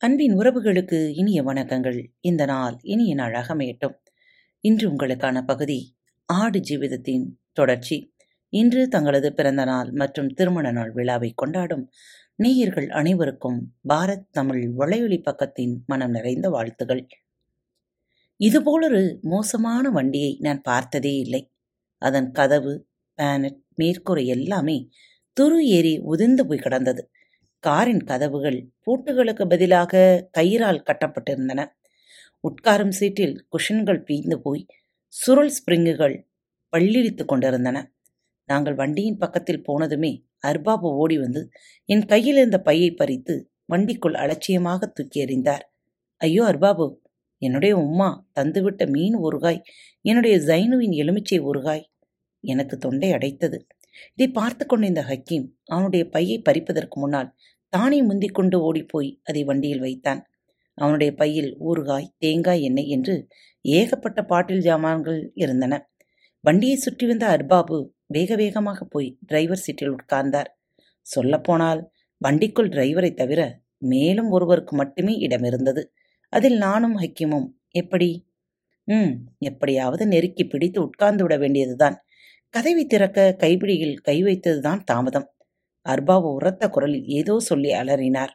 அன்பின் உறவுகளுக்கு இனிய வணக்கங்கள் இந்த நாள் இனிய நாளாக அமையட்டும் இன்று உங்களுக்கான பகுதி ஆடு ஜீவிதத்தின் தொடர்ச்சி இன்று தங்களது பிறந்த நாள் மற்றும் திருமண நாள் விழாவை கொண்டாடும் நேயர்கள் அனைவருக்கும் பாரத் தமிழ் வளையொலி பக்கத்தின் மனம் நிறைந்த வாழ்த்துகள் இதுபோலொரு மோசமான வண்டியை நான் பார்த்ததே இல்லை அதன் கதவு பேனட் மேற்கூரை எல்லாமே துரு ஏறி உதிர்ந்து போய் கிடந்தது காரின் கதவுகள் பூட்டுகளுக்கு பதிலாக கயிறால் கட்டப்பட்டிருந்தன உட்காரும் சீட்டில் குஷன்கள் பீய்ந்து போய் சுருள் ஸ்பிரிங்குகள் பள்ளிழித்துக் கொண்டிருந்தன நாங்கள் வண்டியின் பக்கத்தில் போனதுமே அர்பாபு ஓடி வந்து என் கையில் இருந்த பையை பறித்து வண்டிக்குள் அலட்சியமாக தூக்கி எறிந்தார் ஐயோ அர்பாபு என்னுடைய உம்மா தந்துவிட்ட மீன் ஊறுகாய் என்னுடைய ஜைனுவின் எலுமிச்சை ஊறுகாய் எனக்கு தொண்டை அடைத்தது இதை பார்த்து கொண்டிருந்த ஹக்கீம் அவனுடைய பையை பறிப்பதற்கு முன்னால் தானே முந்திக் கொண்டு ஓடிப்போய் அதை வண்டியில் வைத்தான் அவனுடைய பையில் ஊறுகாய் தேங்காய் எண்ணெய் என்று ஏகப்பட்ட பாட்டில் ஜாமான்கள் இருந்தன வண்டியை சுற்றி வந்த அர்பாபு வேக வேகமாக போய் டிரைவர் சீட்டில் உட்கார்ந்தார் சொல்லப்போனால் வண்டிக்குள் டிரைவரை தவிர மேலும் ஒருவருக்கு மட்டுமே இடம் இருந்தது அதில் நானும் ஹக்கீமும் எப்படி ம் எப்படியாவது நெருக்கி பிடித்து உட்கார்ந்து விட வேண்டியதுதான் கதவை திறக்க கைப்பிடியில் கை வைத்ததுதான் தாமதம் அர்பாவு உரத்த குரலில் ஏதோ சொல்லி அலறினார்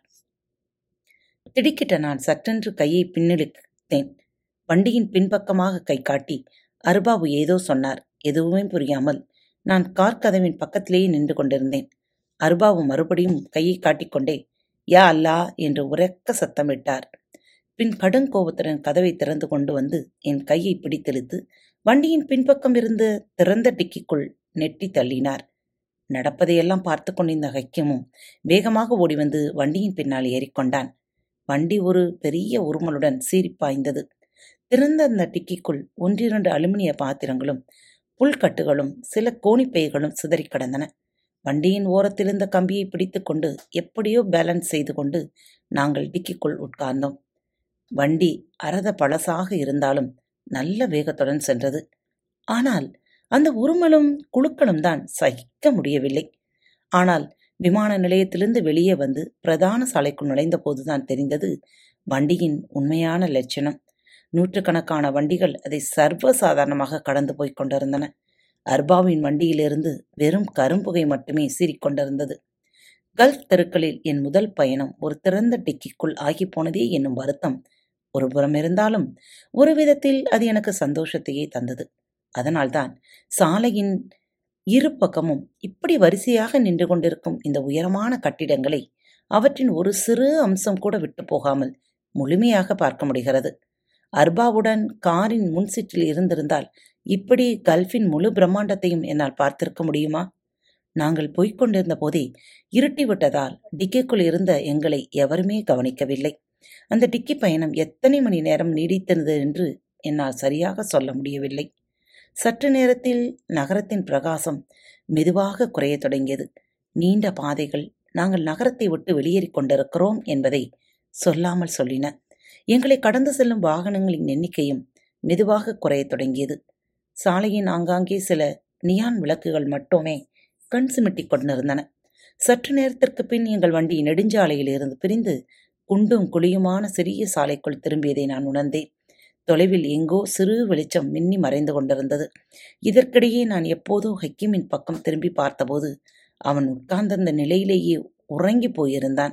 திடுக்கிட்ட நான் சற்றென்று கையை பின்னெடுத்தேன் வண்டியின் பின்பக்கமாக கை காட்டி அர்பாபு ஏதோ சொன்னார் எதுவுமே புரியாமல் நான் கார் கதவின் பக்கத்திலேயே நின்று கொண்டிருந்தேன் அர்பாபு மறுபடியும் கையை காட்டிக்கொண்டே யா அல்லா என்று உரக்க சத்தமிட்டார் பின் கடுங்கோபத்துடன் கதவை திறந்து கொண்டு வந்து என் கையை பிடித்தெழுத்து வண்டியின் பின்பக்கம் இருந்து திறந்த டிக்கிக்குள் நெட்டி தள்ளினார் நடப்பதையெல்லாம் பார்த்து கொண்டிருந்த ஹக்கியமும் வேகமாக ஓடி வந்து வண்டியின் பின்னால் ஏறிக்கொண்டான் வண்டி ஒரு பெரிய உருமலுடன் சீரிப்பாய்ந்தது திறந்த அந்த டிக்கிக்குள் ஒன்றிரண்டு அலுமினிய பாத்திரங்களும் புல்கட்டுகளும் சில கோணிப்பைகளும் சிதறி கிடந்தன வண்டியின் ஓரத்திலிருந்த கம்பியை பிடித்துக்கொண்டு எப்படியோ பேலன்ஸ் செய்து கொண்டு நாங்கள் டிக்கிக்குள் உட்கார்ந்தோம் வண்டி அரத பழசாக இருந்தாலும் நல்ல வேகத்துடன் சென்றது ஆனால் அந்த உருமலும் குழுக்களும் தான் சகிக்க முடியவில்லை ஆனால் விமான நிலையத்திலிருந்து வெளியே வந்து பிரதான சாலைக்குள் நுழைந்த போதுதான் தெரிந்தது வண்டியின் உண்மையான லட்சணம் நூற்றுக்கணக்கான வண்டிகள் அதை சர்வசாதாரணமாக கடந்து போய்க் கொண்டிருந்தன அர்பாவின் வண்டியிலிருந்து வெறும் கரும்புகை மட்டுமே சீறிக்கொண்டிருந்தது கல்ஃப் தெருக்களில் என் முதல் பயணம் ஒரு திறந்த டிக்கிக்குள் ஆகிப்போனதே என்னும் வருத்தம் ஒரு புறம் இருந்தாலும் ஒரு விதத்தில் அது எனக்கு சந்தோஷத்தையே தந்தது அதனால்தான் சாலையின் இரு பக்கமும் இப்படி வரிசையாக நின்று கொண்டிருக்கும் இந்த உயரமான கட்டிடங்களை அவற்றின் ஒரு சிறு அம்சம் கூட விட்டு போகாமல் முழுமையாக பார்க்க முடிகிறது அர்பாவுடன் காரின் முன் சீட்டில் இருந்திருந்தால் இப்படி கல்ஃபின் முழு பிரம்மாண்டத்தையும் என்னால் பார்த்திருக்க முடியுமா நாங்கள் போய்க் கொண்டிருந்த போதே இருட்டி விட்டதால் டிக்கிக்குள் இருந்த எங்களை எவருமே கவனிக்கவில்லை அந்த டிக்கி பயணம் எத்தனை மணி நேரம் நீடித்தது என்று என்னால் சரியாக சொல்ல முடியவில்லை சற்று நேரத்தில் நகரத்தின் பிரகாசம் மெதுவாக குறையத் தொடங்கியது நீண்ட பாதைகள் நாங்கள் நகரத்தை விட்டு வெளியேறிக் கொண்டிருக்கிறோம் என்பதை சொல்லாமல் சொல்லின எங்களை கடந்து செல்லும் வாகனங்களின் எண்ணிக்கையும் மெதுவாக குறையத் தொடங்கியது சாலையின் ஆங்காங்கே சில நியான் விளக்குகள் மட்டுமே கண் சிமிட்டிக் கொண்டிருந்தன சற்று நேரத்திற்கு பின் எங்கள் வண்டி நெடுஞ்சாலையில் இருந்து பிரிந்து குண்டும் குழியுமான சிறிய சாலைக்குள் திரும்பியதை நான் உணர்ந்தேன் தொலைவில் எங்கோ சிறு வெளிச்சம் மின்னி மறைந்து கொண்டிருந்தது இதற்கிடையே நான் எப்போதோ ஹக்கீமின் பக்கம் திரும்பி பார்த்தபோது அவன் உட்கார்ந்திருந்த நிலையிலேயே உறங்கி போயிருந்தான்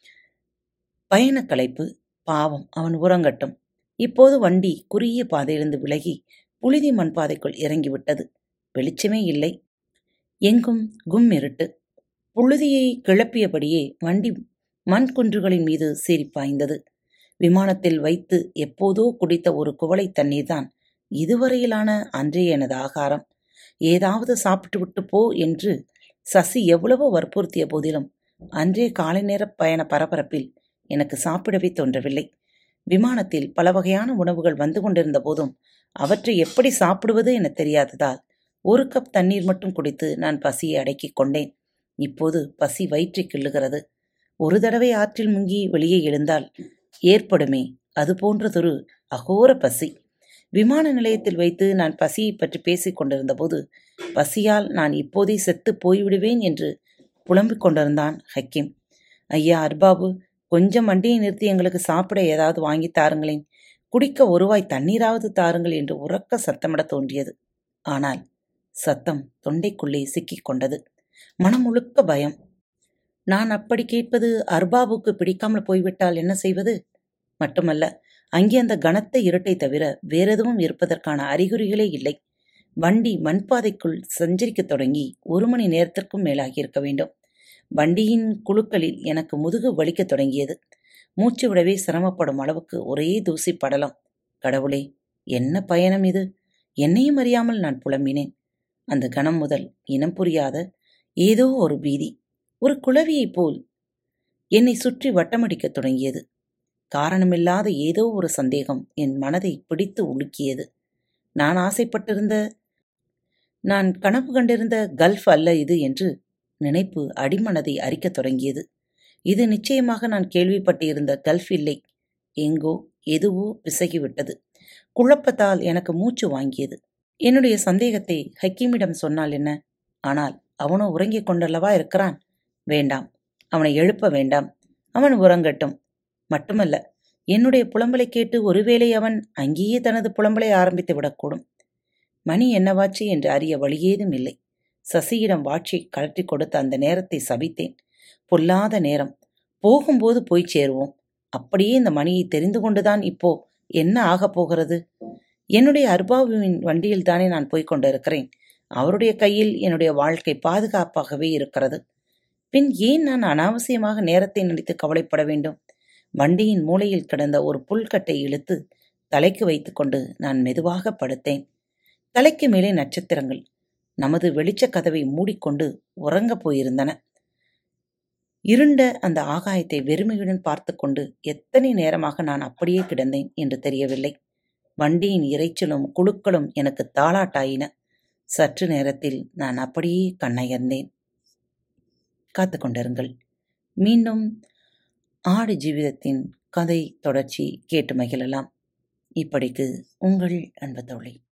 பயணக் களைப்பு பாவம் அவன் உறங்கட்டும் இப்போது வண்டி குறுகிய பாதையிலிருந்து விலகி புழுதி மண் பாதைக்குள் இறங்கிவிட்டது வெளிச்சமே இல்லை எங்கும் கும் இருட்டு புழுதியை கிளப்பியபடியே வண்டி மண் குன்றுகளின் மீது சீறி பாய்ந்தது விமானத்தில் வைத்து எப்போதோ குடித்த ஒரு குவளை தண்ணீர்தான் இதுவரையிலான அன்றைய எனது ஆகாரம் ஏதாவது சாப்பிட்டு விட்டு போ என்று சசி எவ்வளவோ வற்புறுத்திய போதிலும் அன்றைய காலை நேர பயண பரபரப்பில் எனக்கு சாப்பிடவே தோன்றவில்லை விமானத்தில் பல வகையான உணவுகள் வந்து கொண்டிருந்த போதும் அவற்றை எப்படி சாப்பிடுவது என தெரியாததால் ஒரு கப் தண்ணீர் மட்டும் குடித்து நான் பசியை அடக்கிக் கொண்டேன் இப்போது பசி வயிற்றை கிள்ளுகிறது ஒரு தடவை ஆற்றில் முங்கி வெளியே எழுந்தால் ஏற்படுமே அது போன்றதொரு அகோர பசி விமான நிலையத்தில் வைத்து நான் பசியை பற்றி பேசிக் கொண்டிருந்த போது பசியால் நான் இப்போதே செத்து போய்விடுவேன் என்று புலம்பிக் கொண்டிருந்தான் ஹக்கீம் ஐயா அர்பாபு கொஞ்சம் வண்டியை நிறுத்தி எங்களுக்கு சாப்பிட ஏதாவது வாங்கி தாருங்களேன் குடிக்க ஒருவாய் தண்ணீராவது தாருங்கள் என்று உறக்க சத்தமிட தோன்றியது ஆனால் சத்தம் தொண்டைக்குள்ளே சிக்கிக் கொண்டது மனம் முழுக்க பயம் நான் அப்படி கேட்பது அர்பாபுக்கு பிடிக்காமல் போய்விட்டால் என்ன செய்வது மட்டுமல்ல அங்கே அந்த கனத்த இருட்டை தவிர வேறெதுவும் இருப்பதற்கான அறிகுறிகளே இல்லை வண்டி மண்பாதைக்குள் சஞ்சரிக்கத் தொடங்கி ஒரு மணி நேரத்திற்கும் மேலாகி இருக்க வேண்டும் வண்டியின் குழுக்களில் எனக்கு முதுகு வலிக்கத் தொடங்கியது மூச்சு விடவே சிரமப்படும் அளவுக்கு ஒரே தூசி படலம் கடவுளே என்ன பயணம் இது என்னையும் அறியாமல் நான் புலம்பினேன் அந்த கணம் முதல் இனம் புரியாத ஏதோ ஒரு பீதி ஒரு குளவியைப் போல் என்னை சுற்றி வட்டமடிக்கத் தொடங்கியது காரணமில்லாத ஏதோ ஒரு சந்தேகம் என் மனதை பிடித்து உலுக்கியது நான் ஆசைப்பட்டிருந்த நான் கனவு கண்டிருந்த கல்ஃப் அல்ல இது என்று நினைப்பு அடிமனதை அரிக்கத் தொடங்கியது இது நிச்சயமாக நான் கேள்விப்பட்டிருந்த கல்ஃப் இல்லை எங்கோ எதுவோ பிசகிவிட்டது குழப்பத்தால் எனக்கு மூச்சு வாங்கியது என்னுடைய சந்தேகத்தை ஹக்கீமிடம் சொன்னால் என்ன ஆனால் அவனோ உறங்கிக் கொண்டல்லவா இருக்கிறான் வேண்டாம் அவனை எழுப்ப வேண்டாம் அவன் உறங்கட்டும் மட்டுமல்ல என்னுடைய புலம்பலை கேட்டு ஒருவேளை அவன் அங்கேயே தனது புலம்பலை ஆரம்பித்து விடக்கூடும் மணி என்னவாச்சு என்று அறிய வழியேதும் இல்லை சசியிடம் வாட்சி கழற்றி கொடுத்த அந்த நேரத்தை சபித்தேன் பொல்லாத நேரம் போகும்போது போய் சேருவோம் அப்படியே இந்த மணியை தெரிந்து கொண்டுதான் இப்போ என்ன ஆகப் போகிறது என்னுடைய அர்பாபுவின் வண்டியில் தானே நான் போய்க் கொண்டிருக்கிறேன் அவருடைய கையில் என்னுடைய வாழ்க்கை பாதுகாப்பாகவே இருக்கிறது பின் ஏன் நான் அனாவசியமாக நேரத்தை நினைத்து கவலைப்பட வேண்டும் வண்டியின் மூலையில் கிடந்த ஒரு புல்கட்டை இழுத்து தலைக்கு வைத்துக்கொண்டு நான் மெதுவாக படுத்தேன் தலைக்கு மேலே நட்சத்திரங்கள் நமது வெளிச்சக் கதவை மூடிக்கொண்டு உறங்கப் போயிருந்தன இருண்ட அந்த ஆகாயத்தை வெறுமையுடன் பார்த்து கொண்டு எத்தனை நேரமாக நான் அப்படியே கிடந்தேன் என்று தெரியவில்லை வண்டியின் இறைச்சலும் குழுக்களும் எனக்கு தாளாட்டாயின சற்று நேரத்தில் நான் அப்படியே கண்ணயர்ந்தேன் காத்து கொண்டிருங்கள் மீண்டும் ஆடு ஜீவிதத்தின் கதை தொடர்ச்சி கேட்டு மகிழலாம் இப்படிக்கு உங்கள் அன்பு தோழி